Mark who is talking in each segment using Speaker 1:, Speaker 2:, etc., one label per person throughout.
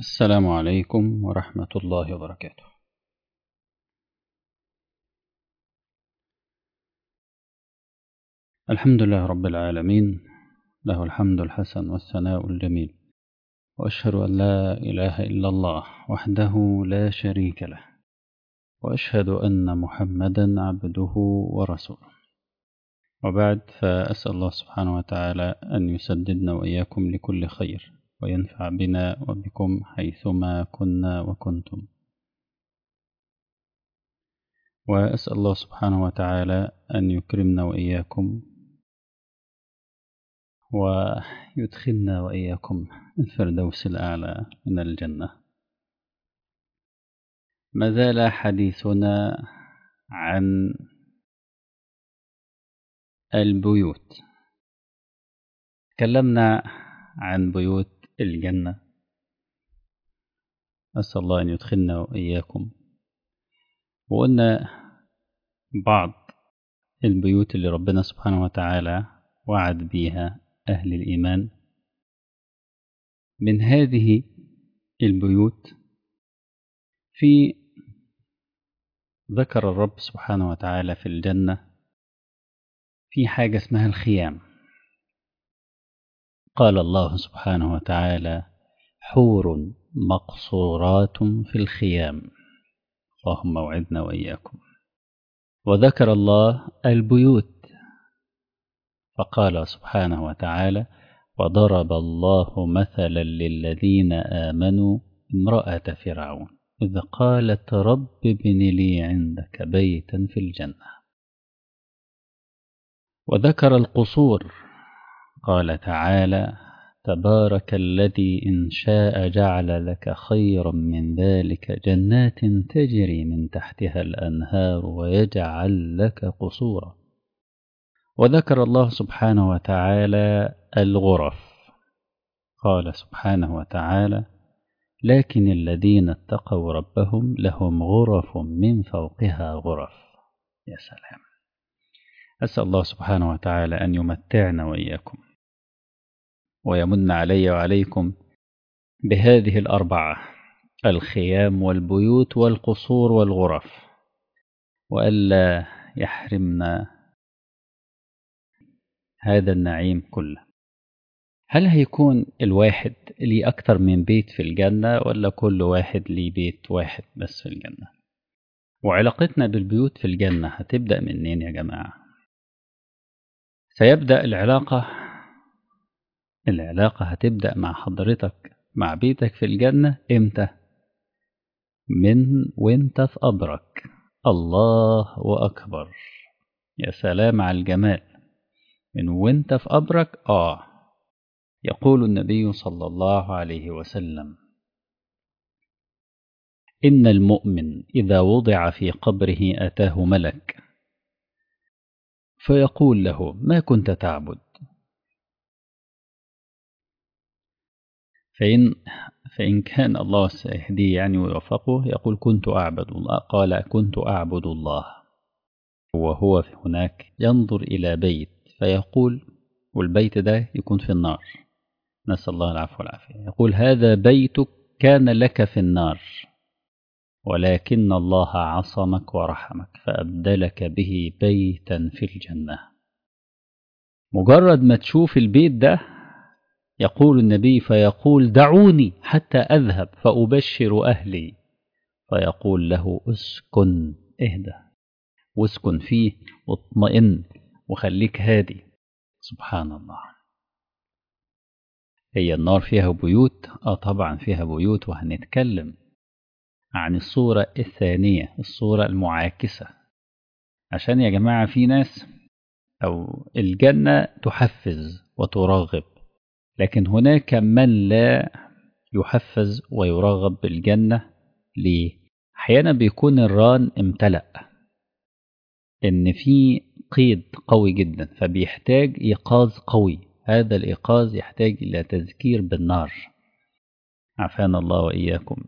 Speaker 1: السلام عليكم ورحمة الله وبركاته الحمد لله رب العالمين له الحمد الحسن والثناء الجميل وأشهد أن لا إله إلا الله وحده لا شريك له وأشهد أن محمدا عبده ورسوله وبعد فأسأل الله سبحانه وتعالى أن يسددنا وإياكم لكل خير وينفع بنا وبكم حيثما كنا وكنتم وأسأل الله سبحانه وتعالى أن يكرمنا وإياكم ويدخلنا وإياكم الفردوس الأعلى من الجنة ما زال حديثنا عن البيوت تكلمنا عن بيوت الجنة أسأل الله أن يدخلنا وإياكم وقلنا بعض البيوت اللي ربنا سبحانه وتعالى وعد بيها أهل الإيمان من هذه البيوت في ذكر الرب سبحانه وتعالى في الجنة في حاجة اسمها الخيام قال الله سبحانه وتعالى حور مقصورات في الخيام اللهم وعدنا وإياكم وذكر الله البيوت فقال سبحانه وتعالى وضرب الله مثلا للذين آمنوا امرأة فرعون إذ قالت رب ابن لي عندك بيتا في الجنة وذكر القصور قال تعالى تبارك الذي إن شاء جعل لك خيرا من ذلك جنات تجري من تحتها الأنهار ويجعل لك قصورا وذكر الله سبحانه وتعالى الغرف قال سبحانه وتعالى لكن الذين اتقوا ربهم لهم غرف من فوقها غرف يا سلام أسأل الله سبحانه وتعالى أن يمتعنا وإياكم ويمن علي وعليكم بهذه الأربعة الخيام والبيوت والقصور والغرف وألا يحرمنا هذا النعيم كله هل هيكون الواحد ليه أكتر من بيت في الجنة ولا كل واحد ليه بيت واحد بس في الجنة وعلاقتنا بالبيوت في الجنة هتبدأ منين يا جماعة سيبدأ العلاقة العلاقة هتبدأ مع حضرتك مع بيتك في الجنة إمتى؟ من وانت في قبرك الله أكبر يا سلام على الجمال من وانت في قبرك آه يقول النبي صلى الله عليه وسلم إن المؤمن إذا وضع في قبره أتاه ملك فيقول له ما كنت تعبد فإن فإن كان الله سيهديه يعني ويوفقه يقول كنت أعبد الله قال كنت أعبد الله وهو هناك ينظر إلى بيت فيقول والبيت ده يكون في النار نسأل الله العفو والعافية يقول هذا بيتك كان لك في النار ولكن الله عصمك ورحمك فأبدلك به بيتا في الجنة مجرد ما تشوف البيت ده يقول النبي فيقول دعوني حتى أذهب فأبشر أهلي فيقول له اسكن اهدى واسكن فيه واطمئن وخليك هادي سبحان الله هي النار فيها بيوت اه طبعا فيها بيوت وهنتكلم عن الصورة الثانية الصورة المعاكسة عشان يا جماعة في ناس أو الجنة تحفز وترغب لكن هناك من لا يحفز ويرغب بالجنة ليه؟ أحيانا بيكون الران امتلأ إن في قيد قوي جدا فبيحتاج إيقاظ قوي هذا الإيقاظ يحتاج إلى تذكير بالنار عافانا الله وإياكم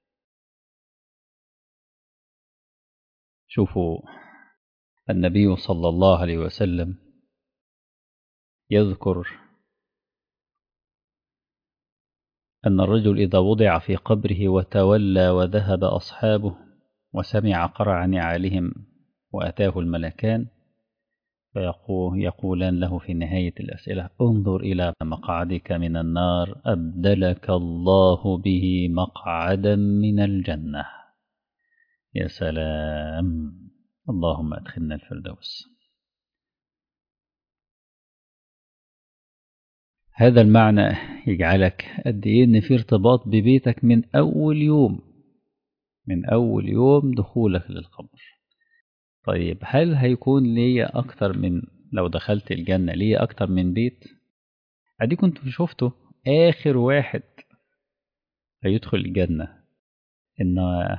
Speaker 1: شوفوا النبي صلى الله عليه وسلم يذكر أن الرجل إذا وضع في قبره وتولى وذهب أصحابه وسمع قرع نعالهم وأتاه الملكان فيقولان له في نهاية الأسئلة انظر إلى مقعدك من النار أبدلك الله به مقعدا من الجنة يا سلام اللهم أدخلنا الفردوس هذا المعنى يجعلك قد إيه إن في ارتباط ببيتك من أول يوم من أول يوم دخولك للقبر طيب هل هيكون ليا أكتر من لو دخلت الجنة ليا أكتر من بيت أدي كنت شفته آخر واحد هيدخل الجنة إن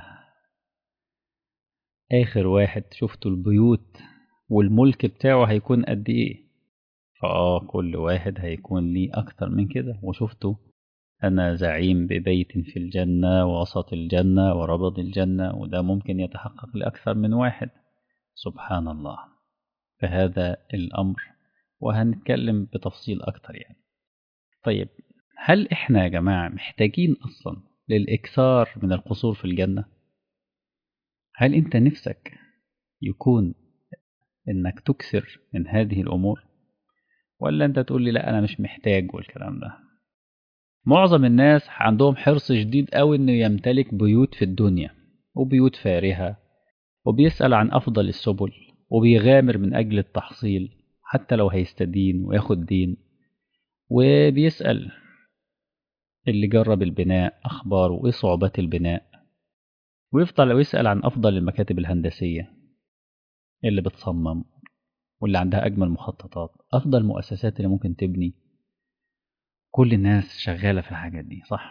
Speaker 1: آخر واحد شفته البيوت والملك بتاعه هيكون قد إيه فآه كل واحد هيكون ليه أكتر من كده وشفته أنا زعيم ببيت في الجنة وسط الجنة وربض الجنة وده ممكن يتحقق لأكثر من واحد سبحان الله فهذا الأمر وهنتكلم بتفصيل أكتر يعني طيب هل إحنا يا جماعة محتاجين أصلا للإكثار من القصور في الجنة هل أنت نفسك يكون إنك تكثر من هذه الأمور ولا أنت تقول لي لا أنا مش محتاج والكلام ده معظم الناس عندهم حرص شديد قوي إنه يمتلك بيوت في الدنيا وبيوت فارهة وبيسأل عن أفضل السبل وبيغامر من أجل التحصيل حتى لو هيستدين وياخد دين وبيسأل اللي جرب البناء أخباره وإيه صعوبات البناء ويفضل يسأل عن أفضل المكاتب الهندسية اللي بتصمم واللي عندها أجمل مخططات أفضل مؤسسات اللي ممكن تبني كل الناس شغالة في الحاجات دي صح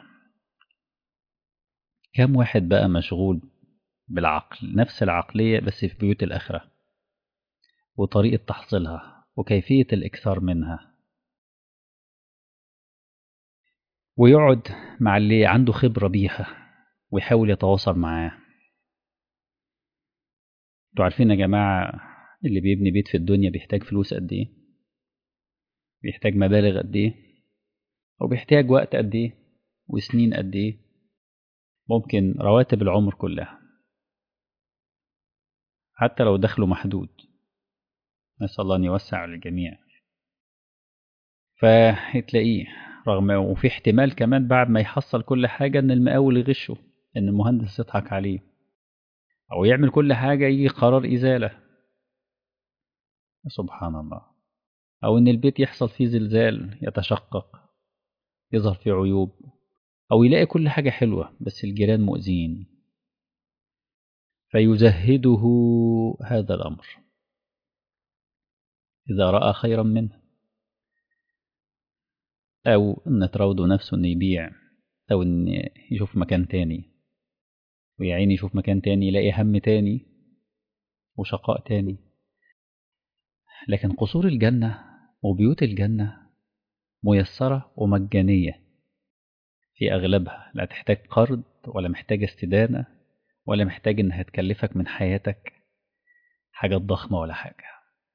Speaker 1: كم واحد بقى مشغول بالعقل نفس العقلية بس في بيوت الآخرة وطريقة تحصيلها وكيفية الإكثار منها ويقعد مع اللي عنده خبرة بيها ويحاول يتواصل معاه انتوا عارفين يا جماعة اللي بيبني بيت في الدنيا بيحتاج فلوس قد ايه بيحتاج مبالغ قد ايه وبيحتاج وقت قد ايه وسنين قد ايه ممكن رواتب العمر كلها حتى لو دخله محدود نسأل الله أن يوسع على الجميع فهتلاقيه رغم وفي احتمال كمان بعد ما يحصل كل حاجة إن المقاول يغشه إن المهندس يضحك عليه أو يعمل كل حاجة يجي قرار إزالة سبحان الله أو إن البيت يحصل فيه زلزال يتشقق يظهر فيه عيوب أو يلاقي كل حاجة حلوة بس الجيران مؤذين فيزهده هذا الأمر إذا رأى خيرا منه أو إن تراوده نفسه إنه يبيع أو إن يشوف مكان تاني ويعيني يشوف مكان تاني يلاقي هم تاني وشقاء تاني لكن قصور الجنة وبيوت الجنة ميسرة ومجانية في أغلبها لا تحتاج قرض ولا محتاج استدانة ولا محتاج إنها تكلفك من حياتك حاجات ضخمة ولا حاجة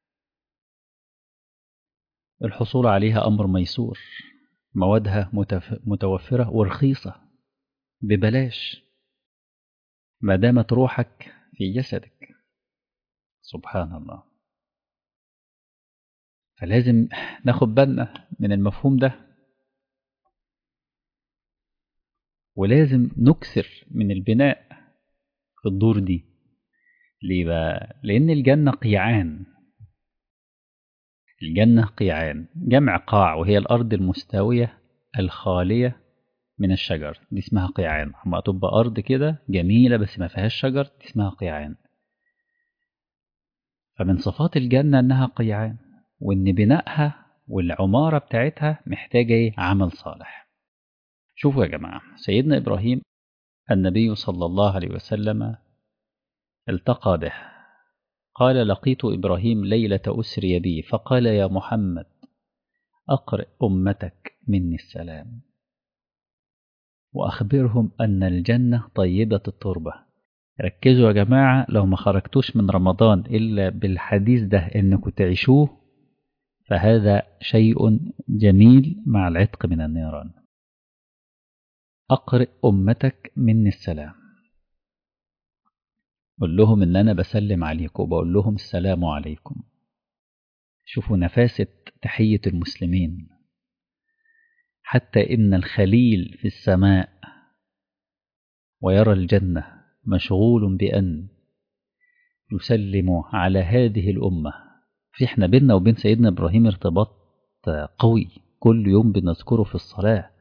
Speaker 1: الحصول عليها أمر ميسور موادها متف... متوفرة ورخيصة ببلاش ما دامت روحك في جسدك سبحان الله فلازم ناخد بالنا من المفهوم ده ولازم نكثر من البناء في الدور دي ليه بقى؟ لأن الجنة قيعان الجنة قيعان جمع قاع وهي الأرض المستوية الخالية من الشجر دي اسمها قيعان اما تبقى أرض كده جميلة بس ما فيهاش شجر دي اسمها قيعان فمن صفات الجنة إنها قيعان وإن بنائها والعمارة بتاعتها محتاجة إيه؟ عمل صالح شوفوا يا جماعة سيدنا إبراهيم النبي صلى الله عليه وسلم التقى به قال لقيت إبراهيم ليلة أسري بي فقال يا محمد أقرئ أمتك مني السلام وأخبرهم أن الجنة طيبة التربة ركزوا يا جماعة لو ما خرجتوش من رمضان إلا بالحديث ده إنكم تعيشوه فهذا شيء جميل مع العتق من النيران أقرئ أمتك مني السلام قول لهم إن أنا بسلم عليكم وبقول لهم السلام عليكم شوفوا نفاسة تحية المسلمين حتى إن الخليل في السماء ويرى الجنة مشغول بأن يسلم على هذه الأمة في احنا بيننا وبين سيدنا إبراهيم ارتباط قوي كل يوم بنذكره في الصلاة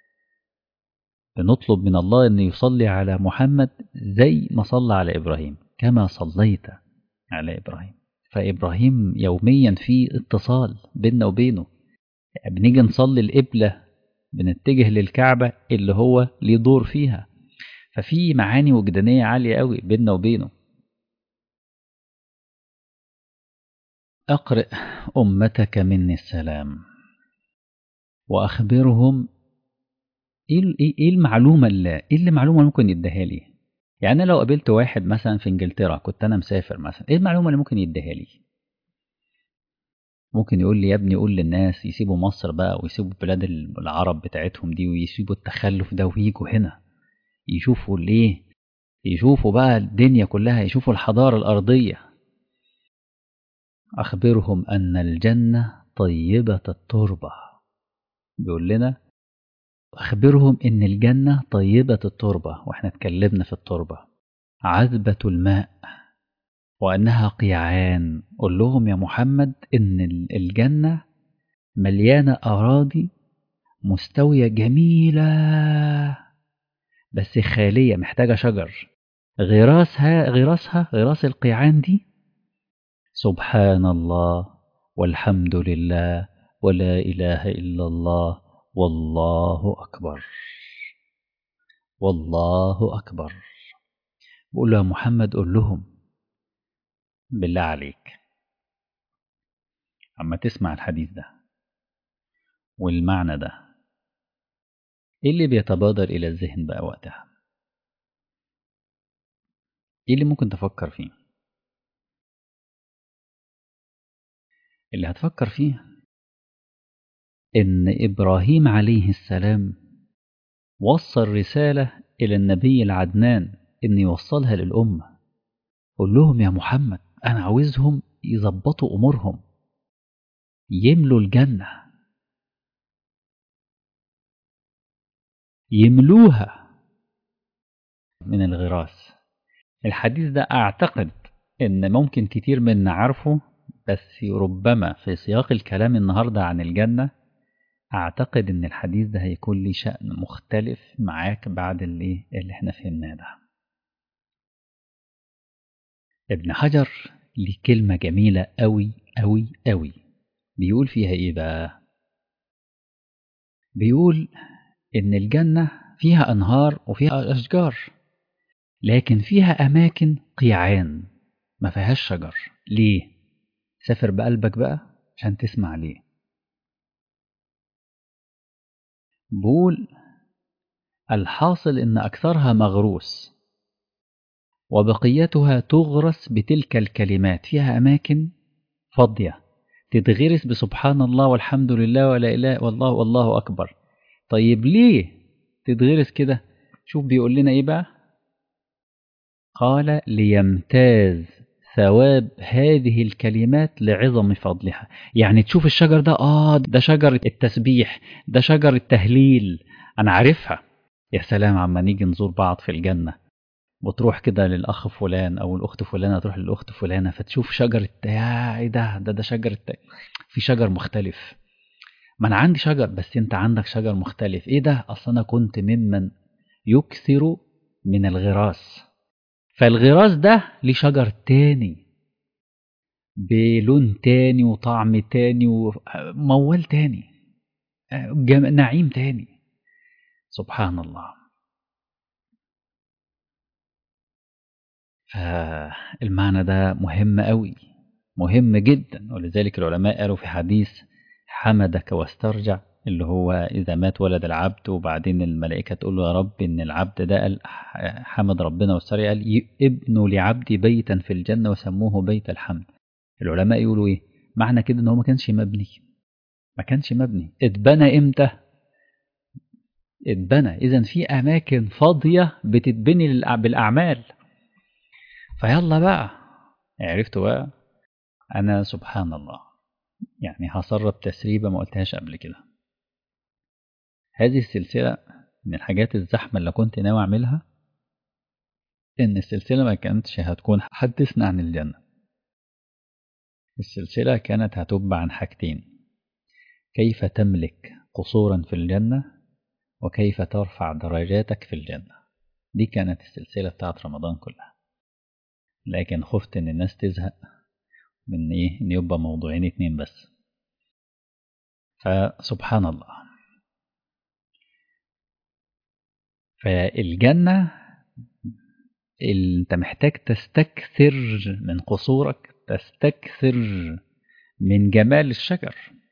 Speaker 1: بنطلب من الله أن يصلي على محمد زي ما صلى على إبراهيم كما صليت على إبراهيم فإبراهيم يوميا في اتصال بيننا وبينه بنيجي نصلي القبلة بنتجه للكعبة اللي هو ليه دور فيها ففي معاني وجدانية عالية قوي بيننا وبينه أقرئ أمتك مني السلام وأخبرهم إيه المعلومة اللي إيه اللي معلومة ممكن يديها لي يعني لو قابلت واحد مثلا في إنجلترا كنت أنا مسافر مثلا إيه المعلومة اللي ممكن يديها لي ممكن يقول لي يا ابني قول للناس يسيبوا مصر بقى ويسيبوا بلاد العرب بتاعتهم دي ويسيبوا التخلف ده ويجوا هنا يشوفوا الايه يشوفوا بقى الدنيا كلها يشوفوا الحضارة الأرضية أخبرهم أن الجنة طيبة التربة بيقول لنا أخبرهم إن الجنة طيبة التربة وإحنا اتكلمنا في التربة عذبة الماء وأنها قيعان قول لهم يا محمد إن الجنة مليانة أراضي مستوية جميلة بس خالية محتاجة شجر غراسها غراسها غراس القيعان دي سبحان الله والحمد لله ولا إله إلا الله والله أكبر والله أكبر بقول له يا محمد قول لهم بالله عليك أما تسمع الحديث ده والمعنى ده إيه اللي بيتبادر إلى الذهن بقى وقتها إيه اللي ممكن تفكر فيه اللي هتفكر فيه إن إبراهيم عليه السلام وصل رسالة إلى النبي العدنان إن يوصلها للأمة قول لهم يا محمد أنا عاوزهم يظبطوا أمورهم يملوا الجنة يملوها من الغراس الحديث ده أعتقد إن ممكن كتير منا عارفه بس ربما في سياق الكلام النهاردة عن الجنة أعتقد إن الحديث ده هيكون ليه شأن مختلف معاك بعد اللي, اللي احنا فهمناه ده ابن حجر ليه كلمة جميلة أوي أوي أوي بيقول فيها إيه بقى بيقول إن الجنة فيها أنهار وفيها أشجار لكن فيها أماكن قيعان ما فيهاش شجر ليه سافر بقلبك بقى عشان تسمع ليه بقول الحاصل إن أكثرها مغروس وبقيتها تغرس بتلك الكلمات فيها أماكن فاضية تتغرس بسبحان الله والحمد لله ولا إله والله والله أكبر طيب ليه تتغرس كده شوف بيقول لنا إيه بقى قال ليمتاز ثواب هذه الكلمات لعظم فضلها يعني تشوف الشجر ده آه ده شجر التسبيح ده شجر التهليل أنا عارفها يا سلام عما نيجي نزور بعض في الجنة وتروح كده للأخ فلان أو الأخت فلانة تروح للأخت فلانة فتشوف شجر يا إيه ده ده ده شجر الت... في شجر مختلف ما أنا عندي شجر بس أنت عندك شجر مختلف إيه ده أصل أنا كنت ممن يكثر من الغراس فالغراس ده ليه شجر تاني بلون تاني وطعم تاني وموال تاني نعيم تاني سبحان الله فالمعنى ده مهم قوي مهم جدا ولذلك العلماء قالوا في حديث حمدك واسترجع اللي هو إذا مات ولد العبد وبعدين الملائكة تقول له يا رب إن العبد ده قال حمد ربنا واسترجع قال ابنوا لعبدي بيتا في الجنة وسموه بيت الحمد العلماء يقولوا إيه معنى كده إن هو ما كانش مبني ما كانش مبني اتبنى إمتى اتبنى إذا في أماكن فاضية بتتبني بالأعمال فيلا بقى عرفتوا بقى أنا سبحان الله يعني هسرب تسريبة ما قلتهاش قبل كده هذه السلسلة من الحاجات الزحمة اللي كنت ناوي أعملها إن السلسلة ما كانتش هتكون حدثنا عن الجنة السلسلة كانت هتبع عن حاجتين كيف تملك قصورا في الجنة وكيف ترفع درجاتك في الجنة دي كانت السلسلة بتاعت رمضان كلها لكن خفت إن الناس تزهق من إيه إن يبقى موضوعين اتنين بس فسبحان الله فالجنة انت محتاج تستكثر من قصورك تستكثر من جمال الشجر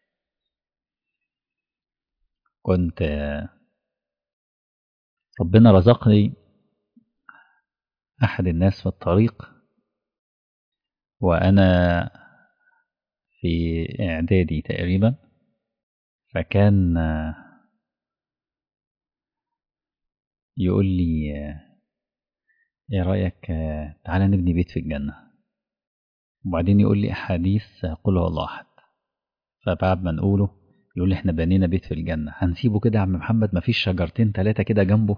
Speaker 1: كنت ربنا رزقني أحد الناس في الطريق وأنا في إعدادي تقريبا فكان يقول لي ايه رأيك تعالى نبني بيت في الجنة وبعدين يقول لي أحاديث قل هو الله أحد فبعد ما نقوله يقول لي احنا بنينا بيت في الجنة هنسيبه كده يا عم محمد مفيش شجرتين ثلاثة كده جنبه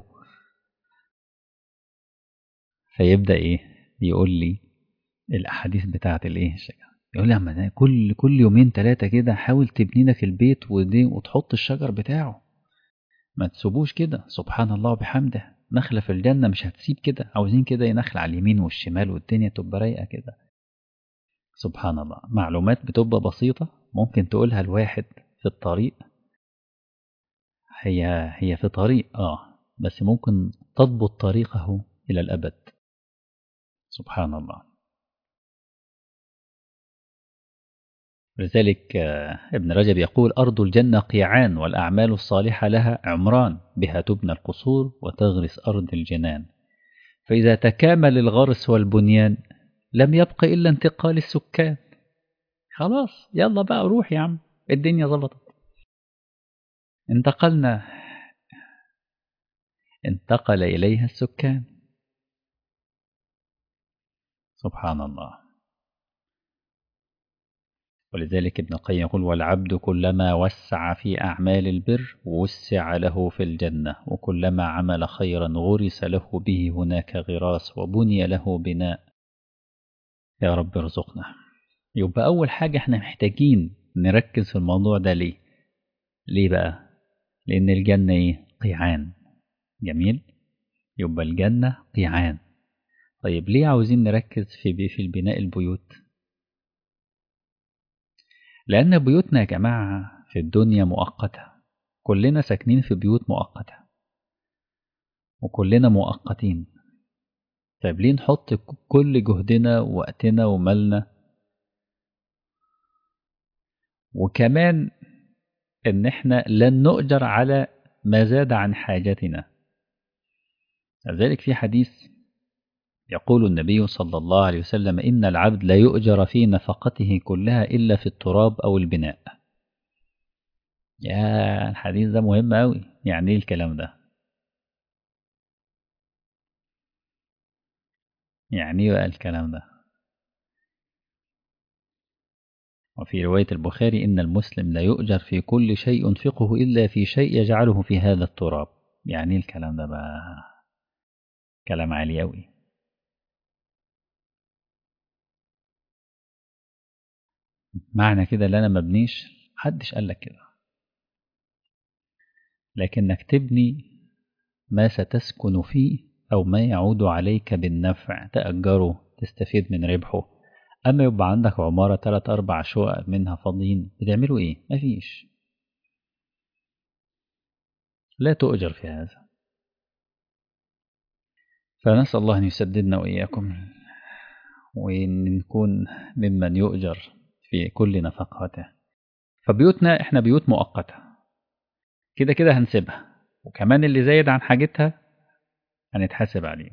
Speaker 1: فيبدأ ايه يقول لي الأحاديث بتاعة الايه الشجر يقول لي يا عم كل كل يومين ثلاثة كده حاول تبني لك البيت ودي وتحط الشجر بتاعه ما تسيبوش كده سبحان الله وبحمده نخلة في الجنة مش هتسيب كده عاوزين كده نخل على اليمين والشمال والدنيا تبقى رايقة كده سبحان الله معلومات بتبقى بسيطة ممكن تقولها الواحد في الطريق هي هي في طريق اه بس ممكن تضبط طريقه إلى الأبد سبحان الله لذلك ابن رجب يقول أرض الجنة قيعان والأعمال الصالحة لها عمران بها تبنى القصور وتغرس أرض الجنان فإذا تكامل الغرس والبنيان لم يبق إلا انتقال السكان خلاص يلا بقى روح يا عم الدنيا ظبطت انتقلنا انتقل إليها السكان سبحان الله ولذلك ابن القيم يقول والعبد كلما وسع في أعمال البر وسع له في الجنة وكلما عمل خيرا غرس له به هناك غراس وبني له بناء يا رب ارزقنا يبقى أول حاجة احنا محتاجين نركز في الموضوع ده ليه ليه بقى لأن الجنة ايه قيعان جميل يبقى الجنة قيعان طيب ليه عاوزين نركز في في البناء البيوت لأن بيوتنا يا جماعة في الدنيا مؤقتة كلنا ساكنين في بيوت مؤقتة وكلنا مؤقتين طيب ليه نحط كل جهدنا ووقتنا ومالنا وكمان ان احنا لن نؤجر على ما زاد عن حاجتنا لذلك في حديث يقول النبي صلى الله عليه وسلم إن العبد لا يؤجر في نفقته كلها إلا في التراب أو البناء يا الحديث ده مهم أوي يعني إيه الكلام ده يعني إيه بقى الكلام ده وفي رواية البخاري إن المسلم لا يؤجر في كل شيء ينفقه إلا في شيء يجعله في هذا التراب يعني إيه الكلام ده بقى كلام عالي أوي معنى كده اللي انا مبنيش محدش قال لك كده لكنك تبني ما ستسكن فيه او ما يعود عليك بالنفع تأجره تستفيد من ربحه اما يبقى عندك عمارة تلات اربع شقق منها فاضيين بتعملوا ايه مفيش لا تؤجر في هذا فنسأل الله أن يسددنا وإياكم وأن نكون ممن يؤجر في كل نفقاته فبيوتنا احنا بيوت مؤقتة كده كده هنسيبها وكمان اللي زايد عن حاجتها هنتحاسب عليه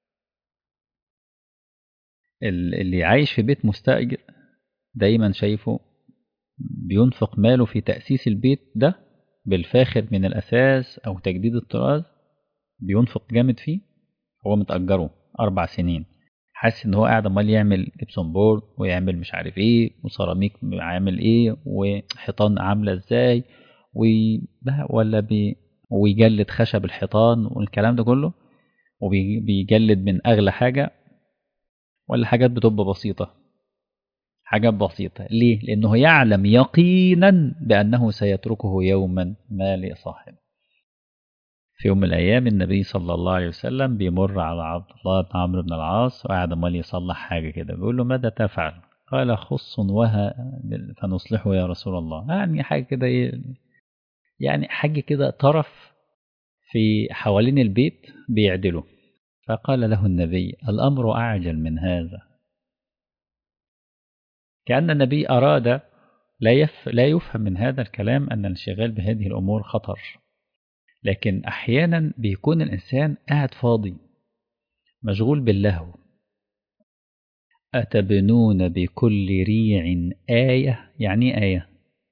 Speaker 1: اللي عايش في بيت مستأجر دايما شايفه بينفق ماله في تأسيس البيت ده بالفاخر من الأساس أو تجديد الطراز بينفق جامد فيه هو متأجره أربع سنين حاسس إن هو قاعد عمال يعمل جبسون بورد ويعمل مش عارف إيه وسيراميك عامل إيه وحيطان عاملة إزاي ولا بي ويجلد خشب الحيطان والكلام ده كله وبيجلد من أغلى حاجة ولا حاجات بتبقى بسيطة حاجات بسيطة ليه؟ لأنه يعلم يقينا بأنه سيتركه يوما ما لصاحبه في يوم من الأيام النبي صلى الله عليه وسلم بيمر على عبد الله بن عمرو بن العاص وقاعد عمال يصلح حاجة كده بيقول له ماذا تفعل؟ قال خص وها فنصلحه يا رسول الله يعني حاجة كده يعني حاجة كده طرف في حوالين البيت بيعدله فقال له النبي الأمر أعجل من هذا كأن النبي أراد لا, يف لا يفهم من هذا الكلام أن الانشغال بهذه الأمور خطر لكن أحيانا بيكون الإنسان قاعد فاضي مشغول باللهو أتبنون بكل ريع آية يعني آية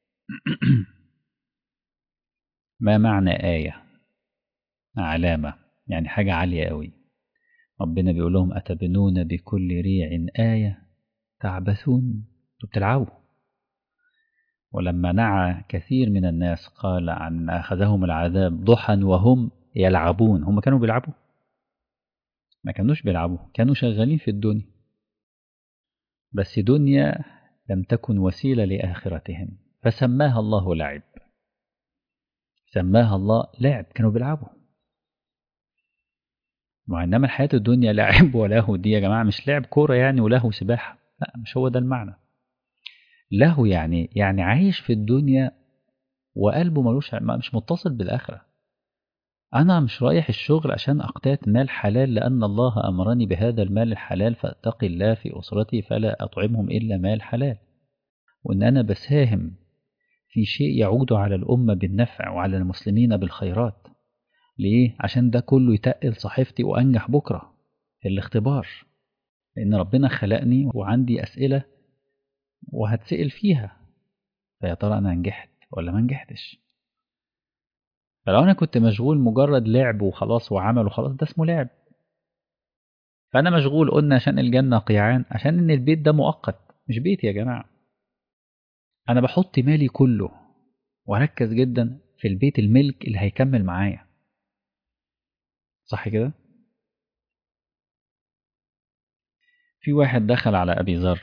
Speaker 1: ما معنى آية علامة يعني حاجة عالية قوي ربنا بيقول لهم أتبنون بكل ريع آية تعبثون بتلعبوا ولما نعى كثير من الناس قال عن أخذهم العذاب ضحى وهم يلعبون هم كانوا بيلعبوا ما كانوش بيلعبوا كانوا شغالين في الدنيا بس دنيا لم تكن وسيلة لآخرتهم فسماها الله لعب سماها الله لعب كانوا بيلعبوا وإنما الحياة الدنيا لعب وله دي يا جماعة مش لعب كورة يعني وله سباحة لا مش هو ده المعنى له يعني يعني عايش في الدنيا وقلبه ملوش مش متصل بالآخرة أنا مش رايح الشغل عشان أقتات مال حلال لأن الله أمرني بهذا المال الحلال فأتقي الله في أسرتي فلا أطعمهم إلا مال حلال وإن أنا بساهم في شيء يعود على الأمة بالنفع وعلى المسلمين بالخيرات ليه؟ عشان ده كله يتقل صحيفتي وأنجح بكرة في الاختبار لأن ربنا خلقني وعندي أسئلة وهتسأل فيها فيا ترى أنا نجحت ولا ما نجحتش فلو أنا كنت مشغول مجرد لعب وخلاص وعمل وخلاص ده اسمه لعب فأنا مشغول قلنا عشان الجنة قيعان عشان إن البيت ده مؤقت مش بيت يا جماعة أنا بحط مالي كله وأركز جدا في البيت الملك اللي هيكمل معايا صح كده؟ في واحد دخل على أبي ذر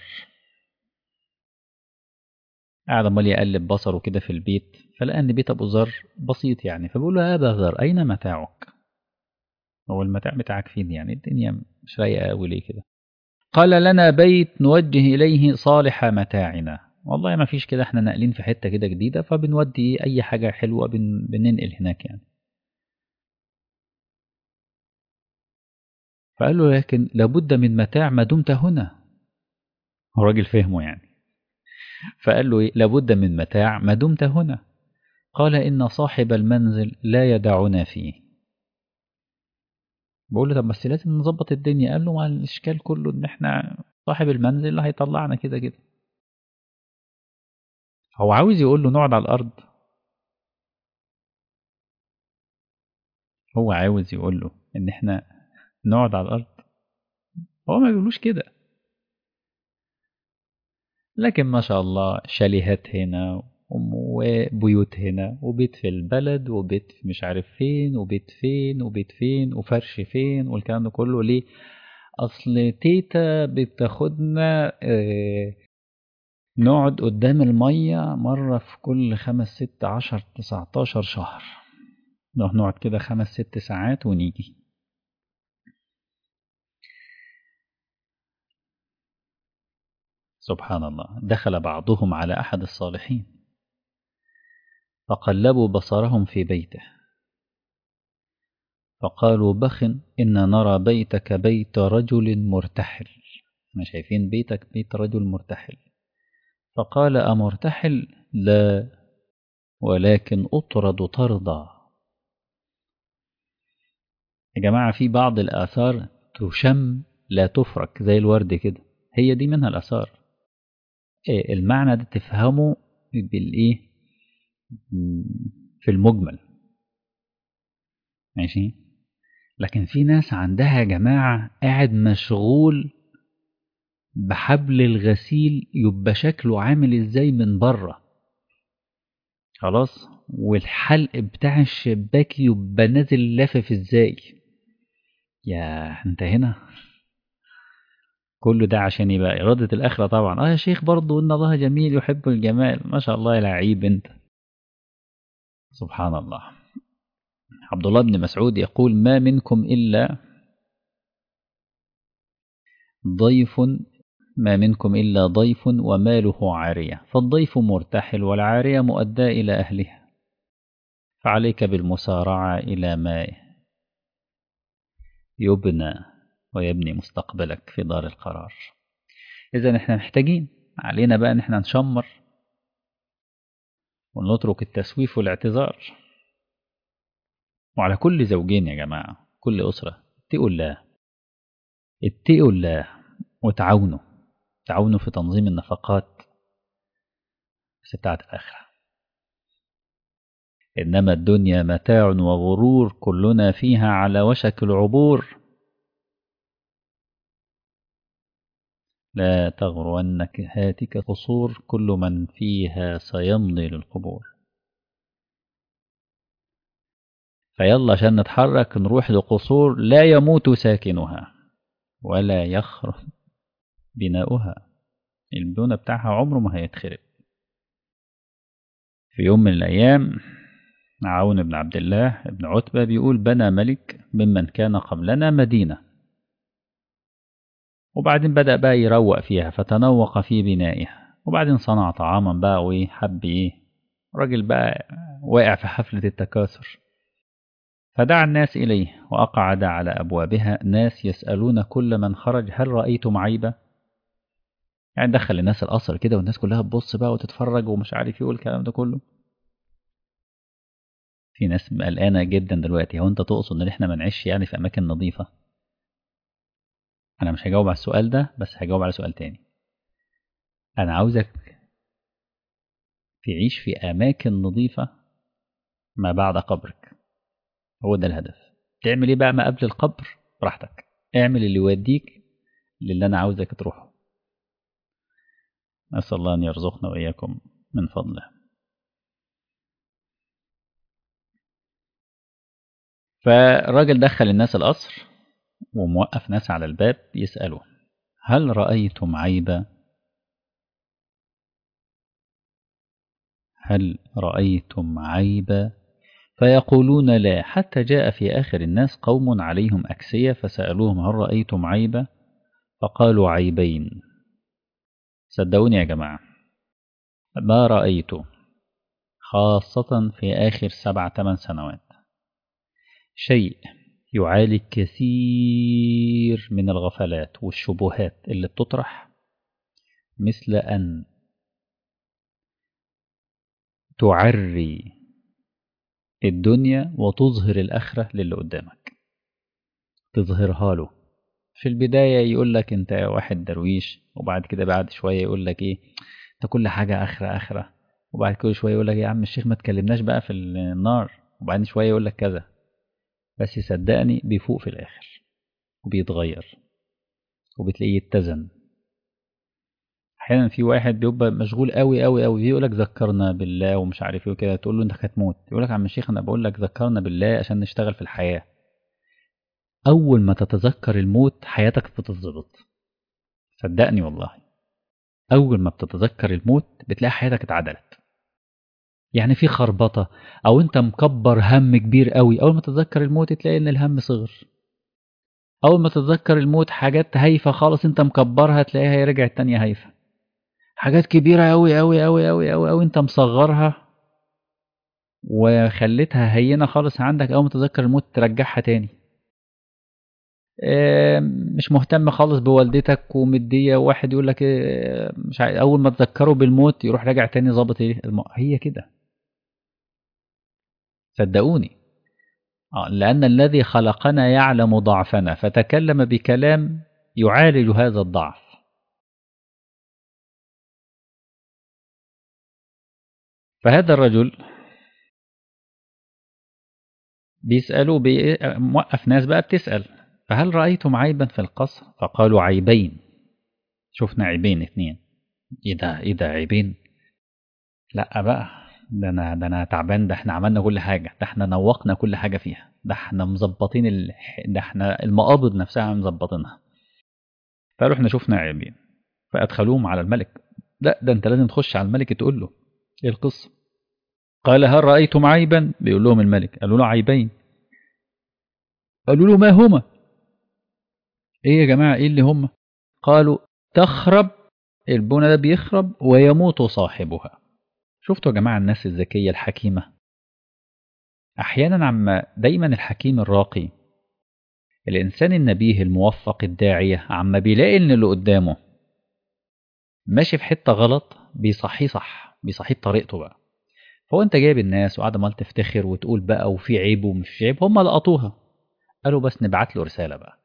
Speaker 1: قاعد عمال يقلب بصره كده في البيت فلقى ان بيت ابو ذر بسيط يعني فبيقول له يا ابا ذر اين متاعك هو المتاع بتاعك فين يعني الدنيا مش رايقه قوي ليه كده قال لنا بيت نوجه اليه صالح متاعنا والله ما فيش كده احنا ناقلين في حته كده جديده فبنودي اي حاجه حلوه بن... بننقل هناك يعني فقال له لكن لابد من متاع ما دمت هنا هو راجل فهمه يعني فقال له لابد من متاع ما دمت هنا قال إن صاحب المنزل لا يدعنا فيه بقول له طب بس لازم نظبط الدنيا قال له ما الإشكال كله إن إحنا صاحب المنزل اللي هيطلعنا كده كده هو عاوز يقول له نقعد على الأرض هو عاوز يقول له إن إحنا نقعد على الأرض هو ما بيقولوش كده لكن ما شاء الله شاليهات هنا وبيوت هنا وبيت في البلد وبيت مش عارف فين وبيت فين وبيت فين وفرش فين والكلام ده كله ليه اصل تيتا بتاخدنا اه نقعد قدام المية مرة في كل خمس ست عشر تسعتاشر شهر نقعد كده خمس ست ساعات ونيجي سبحان الله دخل بعضهم على أحد الصالحين فقلبوا بصرهم في بيته فقالوا بخ إن نرى بيتك بيت رجل مرتحل احنا شايفين بيتك بيت رجل مرتحل فقال أمرتحل لا ولكن أطرد طردا يا جماعة في بعض الآثار تشم لا تفرك زي الورد كده هي دي منها الآثار المعنى ده تفهمه بالإيه في المجمل ماشي لكن في ناس عندها يا جماعة قاعد مشغول بحبل الغسيل يبقى شكله عامل ازاي من بره خلاص والحلق بتاع الشباك يبقى نازل لافف ازاي يا انت هنا كل ده عشان يبقى إرادة الآخرة طبعا اه يا شيخ برضه إن الله جميل يحب الجمال ما شاء الله يا لعيب انت سبحان الله عبد الله بن مسعود يقول ما منكم إلا ضيف ما منكم إلا ضيف وماله عارية فالضيف مرتحل والعارية مؤدى إلى أهلها فعليك بالمسارعة إلى ما يبنى ويبني مستقبلك في دار القرار إذا إحنا محتاجين علينا بقى إن إحنا نشمر ونترك التسويف والاعتذار وعلى كل زوجين يا جماعة كل أسرة اتقوا الله اتقوا الله وتعاونوا تعاونوا في تنظيم النفقات بس بتاعت الآخرة إنما الدنيا متاع وغرور كلنا فيها على وشك العبور لا تغرنك هاتك قصور كل من فيها سيمضي للقبور فيلا عشان نتحرك نروح لقصور لا يموت ساكنها ولا يخرب بناؤها البنى بتاعها عمره ما هيتخرب في يوم من الأيام عون بن عبد الله بن عتبة بيقول بنى ملك ممن كان قبلنا مدينة وبعدين بدأ بقى يروق فيها فتنوق في بنائها وبعدين صنع طعاما بقى وحب ايه راجل بقى واقع في حفلة التكاثر فدعا الناس إليه وأقعد على أبوابها ناس يسألون كل من خرج هل رأيتم عيبة يعني دخل الناس القصر كده والناس كلها تبص بقى وتتفرج ومش عارف يقول الكلام ده كله في ناس قلقانة جدا دلوقتي هو انت تقصد ان احنا ما نعيش يعني في اماكن نظيفة انا مش هجاوب على السؤال ده بس هجاوب على سؤال تاني انا عاوزك تعيش في اماكن نظيفة ما بعد قبرك هو ده الهدف تعمل ايه بقى ما قبل القبر براحتك اعمل اللي يوديك للي انا عاوزك تروحه نسأل الله أن يرزقنا وإياكم من فضله فالراجل دخل الناس القصر وموقف ناس على الباب يسألوا هل رأيتم عيبا هل رأيتم عيبا فيقولون لا حتى جاء في آخر الناس قوم عليهم أكسية فسألوهم هل رأيتم عيبا فقالوا عيبين صدقوني يا جماعة ما رأيت خاصة في آخر سبع ثمان سنوات شيء يعالج كثير من الغفلات والشبهات اللي بتطرح مثل أن تعري الدنيا وتظهر الآخرة للي قدامك تظهرها له في البداية يقول لك أنت واحد درويش وبعد كده بعد شوية يقول لك إيه أنت كل حاجة آخرة آخرة وبعد كل شوية يقول لك يا عم الشيخ ما تكلمناش بقى في النار وبعدين شوية يقول لك كذا بس صدقني بيفوق في الآخر وبيتغير وبتلاقيه يتزن احيانا في واحد بيبقى مشغول قوي قوي قوي يقول لك ذكرنا بالله ومش عارف ايه وكده تقول له انت هتموت يقول لك عم الشيخ انا بقول لك ذكرنا بالله عشان نشتغل في الحياه اول ما تتذكر الموت حياتك بتتظبط صدقني والله اول ما بتتذكر الموت بتلاقي حياتك اتعدلت يعني في خربطه او انت مكبر هم كبير قوي اول ما تتذكر الموت تلاقي ان الهم صغر اول ما تتذكر الموت حاجات هايفه خالص انت مكبرها تلاقيها هي رجعت تانية هايفه حاجات كبيره قوي قوي قوي قوي قوي قوي انت مصغرها وخليتها هينه خالص عندك اول ما تتذكر الموت ترجعها تاني مش مهتم خالص بوالدتك ومديه واحد يقول لك مش عارف اول ما تذكره بالموت يروح راجع تاني ظابط ايه هي كده صدقوني لأن الذي خلقنا يعلم ضعفنا فتكلم بكلام يعالج هذا الضعف فهذا الرجل بيسألوا بي... موقف ناس بقى بتسأل فهل رأيتم عيبا في القصر فقالوا عيبين شفنا عيبين اتنين ايه ده ايه ده عيبين لا بقى ده انا ده انا تعبان ده احنا عملنا كل حاجه ده احنا نوقنا كل حاجه فيها ده احنا مظبطين ال... ده احنا المقابض نفسها مظبطينها فقالوا احنا شفنا عيبين فادخلوهم على الملك لا ده انت لازم تخش على الملك تقول له ايه القصه قال هل رايتم عيبا بيقول لهم الملك قالوا له عيبين قالوا له ما هما ايه يا جماعه ايه اللي هما قالوا تخرب البنى ده بيخرب ويموت صاحبها شفتوا يا جماعة الناس الذكية الحكيمة أحيانا عما دايما الحكيم الراقي الإنسان النبيه الموفق الداعية عما بيلاقي إن اللي قدامه ماشي في حتة غلط بيصحيه صح بيصحيه بطريقته بقى فهو أنت جايب الناس وقاعد عمال تفتخر وتقول بقى وفي عيب ومش عيب هم لقطوها قالوا بس نبعت له رسالة بقى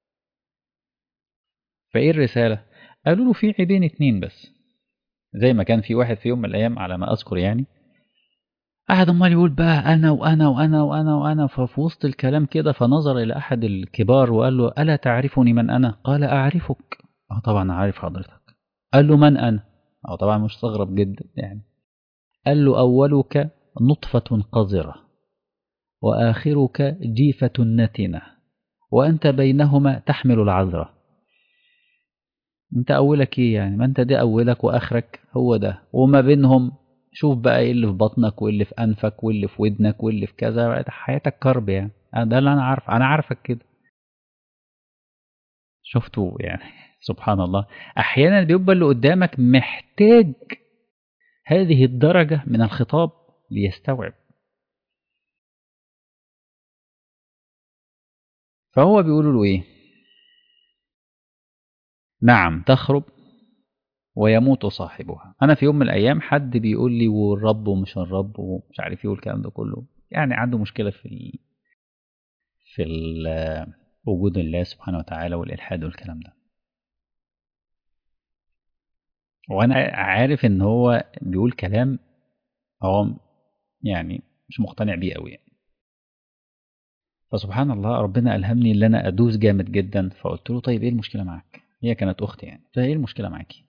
Speaker 1: فإيه الرسالة؟ قالوا له في عيبين اتنين بس زي ما كان في واحد في يوم من الأيام على ما أذكر يعني قعد امال يقول بقى أنا وأنا وأنا وأنا وأنا ففي وسط الكلام كده فنظر إلى أحد الكبار وقال له ألا تعرفني من أنا؟ قال أعرفك أه طبعا عارف حضرتك قال له من أنا؟ أه طبعا مستغرب جدا يعني قال له أولك نطفة قذرة وآخرك جيفة نتنة وأنت بينهما تحمل العذرة انت اولك ايه يعني ما انت ده اولك واخرك هو ده وما بينهم شوف بقى ايه اللي في بطنك واللي في انفك واللي في ودنك واللي في كذا حياتك كرب يعني ده اللي انا عارف انا عارفك كده شفتوا يعني سبحان الله احيانا بيبقى اللي قدامك محتاج هذه الدرجة من الخطاب ليستوعب فهو بيقولوا له ايه نعم تخرب ويموت صاحبها انا في يوم من الايام حد بيقول لي والرب ومش الرب ومش عارف ايه والكلام ده كله يعني عنده مشكله في ال... في ال... وجود الله سبحانه وتعالى والالحاد والكلام ده وانا عارف ان هو بيقول كلام هو يعني مش مقتنع بيه قوي يعني فسبحان الله ربنا الهمني ان انا ادوس جامد جدا فقلت له طيب ايه المشكله معاك هي كانت أختي يعني فإيه المشكلة معاكي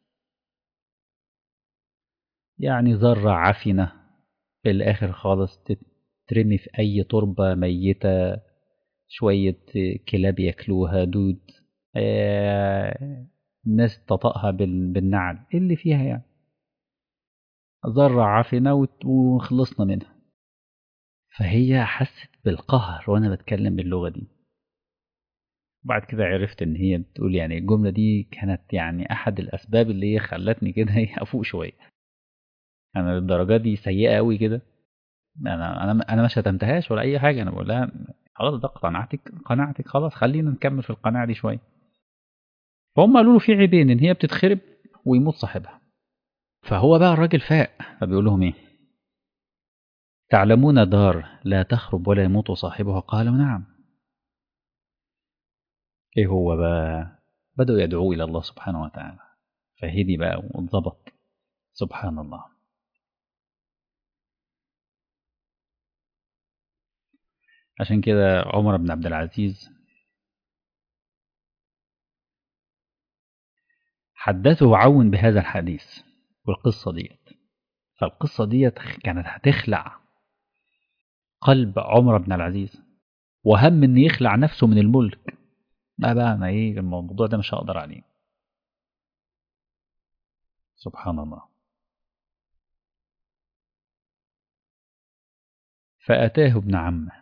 Speaker 1: يعني ذرة عفنة في الآخر خالص تترمي في أي تربة ميتة شوية كلاب ياكلوها دود آه الناس تطأها بالنعل إيه اللي فيها يعني ذرة عفنة وخلصنا منها فهي حست بالقهر وأنا بتكلم باللغة دي بعد كده عرفت ان هي بتقول يعني الجمله دي كانت يعني احد الاسباب اللي هي خلتني كده افوق شويه انا للدرجه دي سيئه قوي كده انا انا انا ما شتمتهاش ولا اي حاجه انا بقول لها خلاص ده قناعتك قناعتك خلاص خلينا نكمل في القناعه دي شويه فهم قالوا له في عيبين ان هي بتتخرب ويموت صاحبها فهو بقى الراجل فاق فبيقول لهم ايه تعلمون دار لا تخرب ولا يموت صاحبها قالوا نعم ايه هو بقى بدأوا يدعوا إلى الله سبحانه وتعالى فهدي بقى وانضبط سبحان الله عشان كده عمر بن عبد العزيز حدثه عون بهذا الحديث والقصة ديت فالقصة ديت كانت هتخلع قلب عمر بن العزيز وهم ان يخلع نفسه من الملك لا بقى انا ايه الموضوع ده مش هقدر عليه سبحان الله فأتاه ابن عمه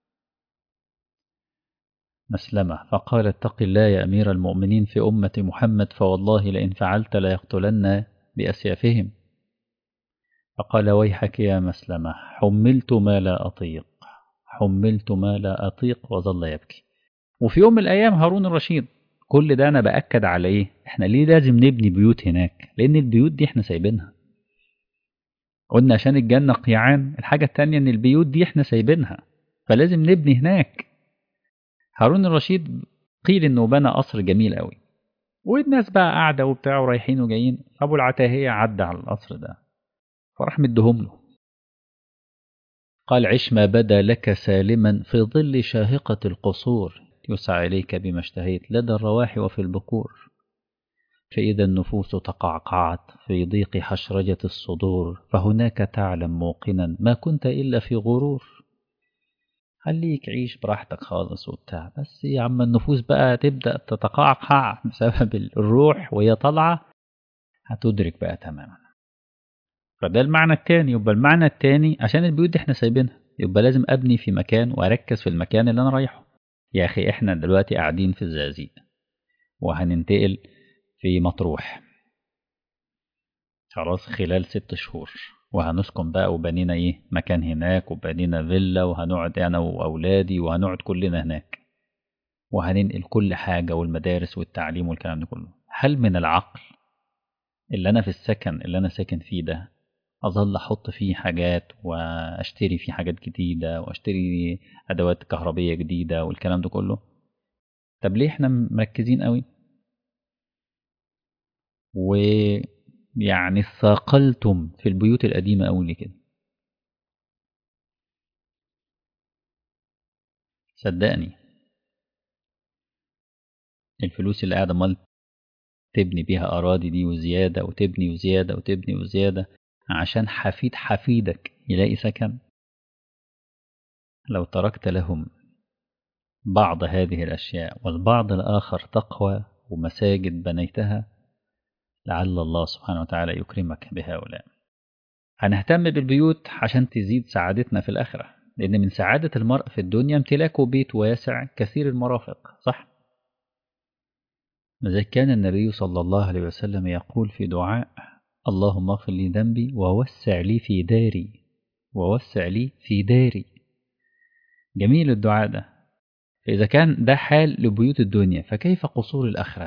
Speaker 1: مسلمة فقال اتق الله يا أمير المؤمنين في أمة محمد فوالله لئن فعلت ليقتلن بأسيافهم فقال ويحك يا مسلمة حملت ما لا أطيق حملت ما لا أطيق وظل يبكي وفي يوم من الأيام هارون الرشيد كل ده أنا بأكد على إيه إحنا ليه لازم نبني بيوت هناك لأن البيوت دي إحنا سايبينها قلنا عشان الجنة قيعان الحاجة التانية إن البيوت دي إحنا سايبينها فلازم نبني هناك هارون الرشيد قيل إنه بنى قصر جميل قوي والناس بقى قاعدة وبتاع ورايحين وجايين أبو العتاهية عدى على القصر ده فراح مديهم له قال عش ما بدا لك سالما في ظل شاهقة القصور يسعى إليك بما اشتهيت لدى الرواح وفي البكور فإذا النفوس تقعقعت في ضيق حشرجة الصدور فهناك تعلم موقنا ما كنت إلا في غرور خليك عيش براحتك خالص وبتاع بس يا عم النفوس بقى تبدأ تتقعقع بسبب الروح وهي طالعة هتدرك بقى تماما فده المعنى التاني يبقى المعنى التاني عشان البيوت دي احنا سايبينها يبقى لازم ابني في مكان واركز في المكان اللي انا رايحه يا اخي احنا دلوقتي قاعدين في الزقازيق وهننتقل في مطروح خلاص خلال ست شهور وهنسكن بقى وبنينا ايه مكان هناك وبنينا فيلا وهنقعد انا واولادي وهنقعد كلنا هناك وهننقل كل حاجة والمدارس والتعليم والكلام ده كله هل من العقل اللي انا في السكن اللي انا ساكن فيه ده اظل احط فيه حاجات واشتري فيه حاجات جديدة واشتري ادوات كهربية جديدة والكلام ده كله طب ليه احنا مركزين قوي ويعني ثاقلتم في البيوت القديمة قوي كده صدقني الفلوس اللي قاعدة مال تبني بيها أراضي دي وزيادة وتبني وزيادة وتبني وزيادة عشان حفيد حفيدك يلاقي سكن لو تركت لهم بعض هذه الأشياء والبعض الآخر تقوى ومساجد بنيتها لعل الله سبحانه وتعالى يكرمك بهؤلاء هنهتم بالبيوت عشان تزيد سعادتنا في الآخرة لأن من سعادة المرء في الدنيا امتلاكه بيت واسع كثير المرافق صح؟ لذلك كان النبي صلى الله عليه وسلم يقول في دعاء اللهم اغفر لي ذنبي ووسع لي في داري ووسع لي في داري جميل الدعاء ده فإذا كان ده حال لبيوت الدنيا فكيف قصور الآخرة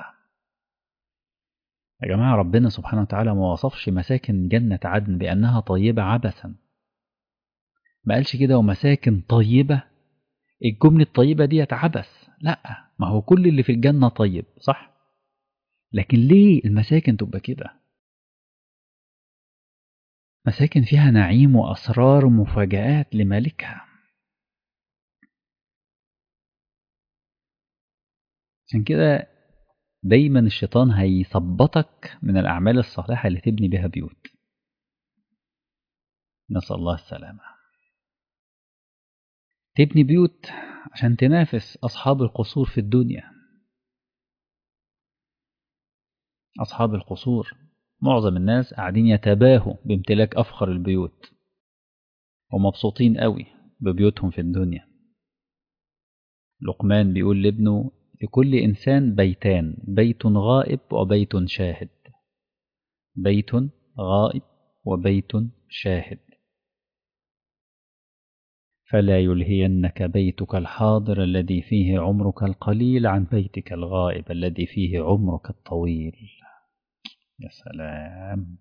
Speaker 1: يا جماعة ربنا سبحانه وتعالى ما وصفش مساكن جنة عدن بأنها طيبة عبثا ما قالش كده ومساكن طيبة الجملة الطيبة دي عبث لا ما هو كل اللي في الجنة طيب صح لكن ليه المساكن تبقى كده مساكن فيها نعيم وأسرار ومفاجآت لمالكها عشان كده دايما الشيطان هيثبطك من الأعمال الصالحة اللي تبني بها بيوت نسأل الله السلامة تبني بيوت عشان تنافس أصحاب القصور في الدنيا أصحاب القصور معظم الناس قاعدين يتباهوا بامتلاك أفخر البيوت ومبسوطين قوي ببيوتهم في الدنيا لقمان بيقول لابنه لكل إنسان بيتان بيت غائب وبيت شاهد بيت غائب وبيت شاهد فلا يلهينك بيتك الحاضر الذي فيه عمرك القليل عن بيتك الغائب الذي فيه عمرك الطويل يا سلام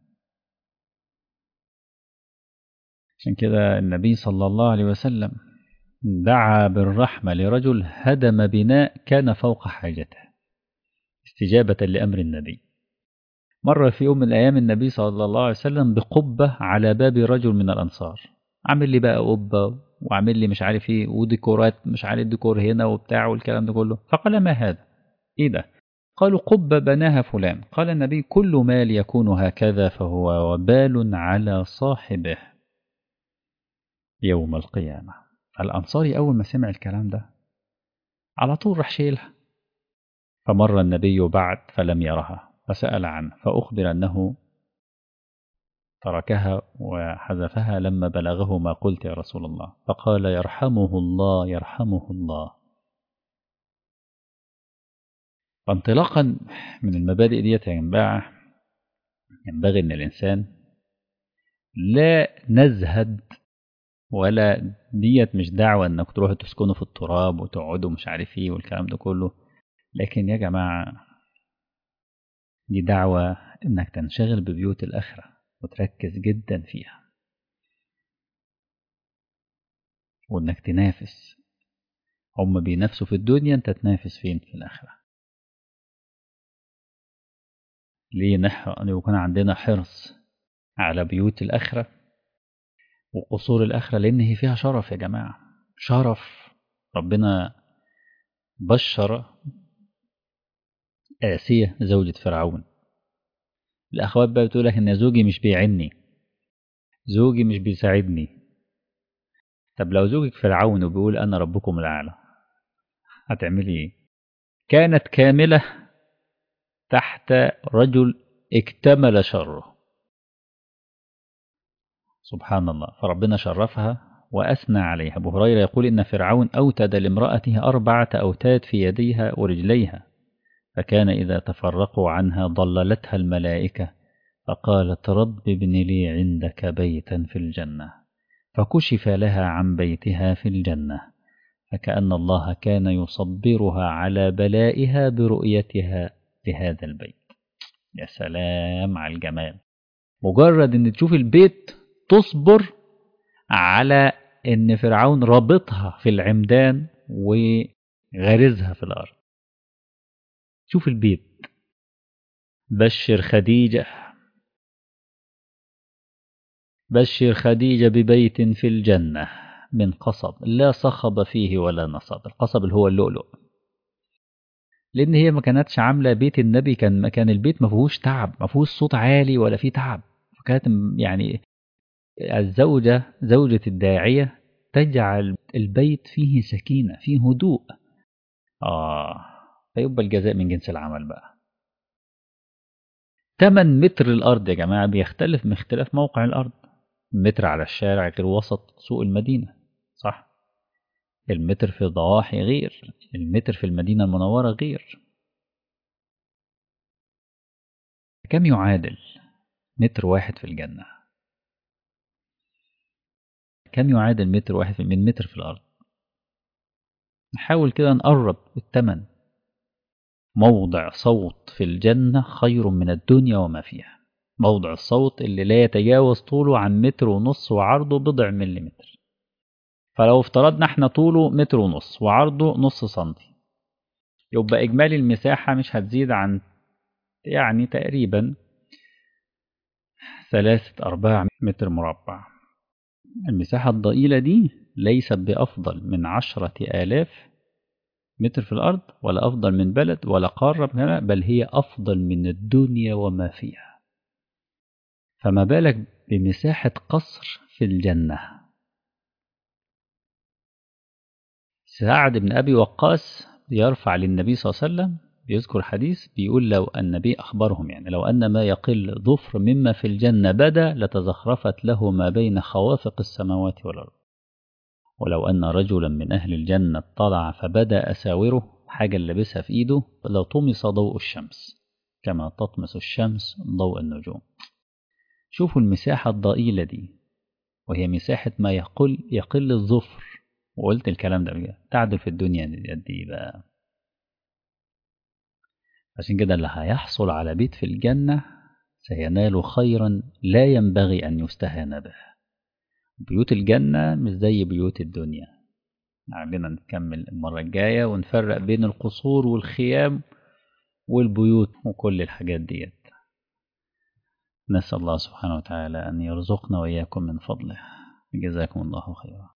Speaker 1: عشان كده النبي صلى الله عليه وسلم دعا بالرحمة لرجل هدم بناء كان فوق حاجته استجابة لأمر النبي مر في يوم من الأيام النبي صلى الله عليه وسلم بقبة على باب رجل من الأنصار عامل لي بقى قبة وعامل لي مش عارف ايه وديكورات مش عارف ديكور هنا وبتاع والكلام ده كله فقال ما هذا ايه ده قالوا قبة بناها فلان قال النبي كل مال يكون هكذا فهو وبال على صاحبه يوم القيامة الأنصاري أول ما سمع الكلام ده على طول راح شيلها فمر النبي بعد فلم يرها فسأل عنه فأخبر أنه تركها وحذفها لما بلغه ما قلت يا رسول الله فقال يرحمه الله يرحمه الله فانطلاقا من المبادئ ديت يا جماعة ينبغي أن الإنسان لا نزهد ولا ديت مش دعوة انك تروحوا تسكنوا في التراب وتقعدوا مش عارف ايه والكلام ده كله لكن يا جماعة دي دعوة انك تنشغل ببيوت الآخرة وتركز جدا فيها وانك تنافس هم بينافسوا في الدنيا انت تنافس فين في الآخرة ليه نحن يكون عندنا حرص على بيوت الآخرة وقصور الآخرة لأن هي فيها شرف يا جماعة شرف ربنا بشر آسية زوجة فرعون الأخوات بقى بتقول لك إن زوجي مش بيعني زوجي مش بيساعدني طب لو زوجك فرعون وبيقول أنا ربكم الأعلى هتعملي إيه؟ كانت كاملة تحت رجل اكتمل شره سبحان الله فربنا شرفها وأثنى عليها أبو هريرة يقول إن فرعون أوتد لامرأته أربعة أوتاد في يديها ورجليها فكان إذا تفرقوا عنها ضللتها الملائكة فقالت رب ابن لي عندك بيتا في الجنة فكشف لها عن بيتها في الجنة فكأن الله كان يصبرها على بلائها برؤيتها لهذا البيت يا سلام على الجمال مجرد ان تشوف البيت تصبر على ان فرعون رابطها في العمدان وغارزها في الارض شوف البيت بشر خديجة بشر خديجة ببيت في الجنة من قصب لا صخب فيه ولا نصب القصب اللي هو اللؤلؤ لان هي ما كانتش عامله بيت النبي كان كان البيت ما فيهوش تعب ما فيهوش صوت عالي ولا فيه تعب فكانت يعني الزوجه زوجه الداعيه تجعل البيت فيه سكينه فيه هدوء اه فيبقى الجزاء من جنس العمل بقى 8 متر الارض يا جماعه بيختلف من اختلاف موقع الارض متر على الشارع غير وسط سوق المدينه صح المتر في ضواحي غير المتر في المدينة المنورة غير كم يعادل متر واحد في الجنة كم يعادل متر واحد من متر في الأرض نحاول كده نقرب التمن موضع صوت في الجنة خير من الدنيا وما فيها موضع الصوت اللي لا يتجاوز طوله عن متر ونص وعرضه بضع مليمتر فلو افترضنا احنا طوله متر ونص وعرضه نص سنتي يبقى إجمالي المساحة مش هتزيد عن يعني تقريبا ثلاثة أرباع متر مربع المساحة الضئيلة دي ليست بأفضل من عشرة آلاف متر في الأرض ولا أفضل من بلد ولا قارة بل هي أفضل من الدنيا وما فيها فما بالك بمساحة قصر في الجنة سعد بن أبي وقاص يرفع للنبي صلى الله عليه وسلم بيذكر حديث بيقول لو النبي أخبرهم يعني لو أن ما يقل ظفر مما في الجنة بدا لتزخرفت له ما بين خوافق السماوات والأرض ولو أن رجلا من أهل الجنة اطلع فبدا أساوره حاجة اللي لابسها في إيده لطمس ضوء الشمس كما تطمس الشمس ضوء النجوم شوفوا المساحة الضئيلة دي وهي مساحة ما يقل يقل الظفر وقلت الكلام ده بجد تعدل في الدنيا دي قد ايه بقى عشان كده اللي هيحصل على بيت في الجنة سينال خيرا لا ينبغي أن يستهان به بيوت الجنة مش زي بيوت الدنيا عندنا نكمل المرة الجاية ونفرق بين القصور والخيام والبيوت وكل الحاجات ديت نسأل الله سبحانه وتعالى أن يرزقنا وإياكم من فضله جزاكم الله خيرا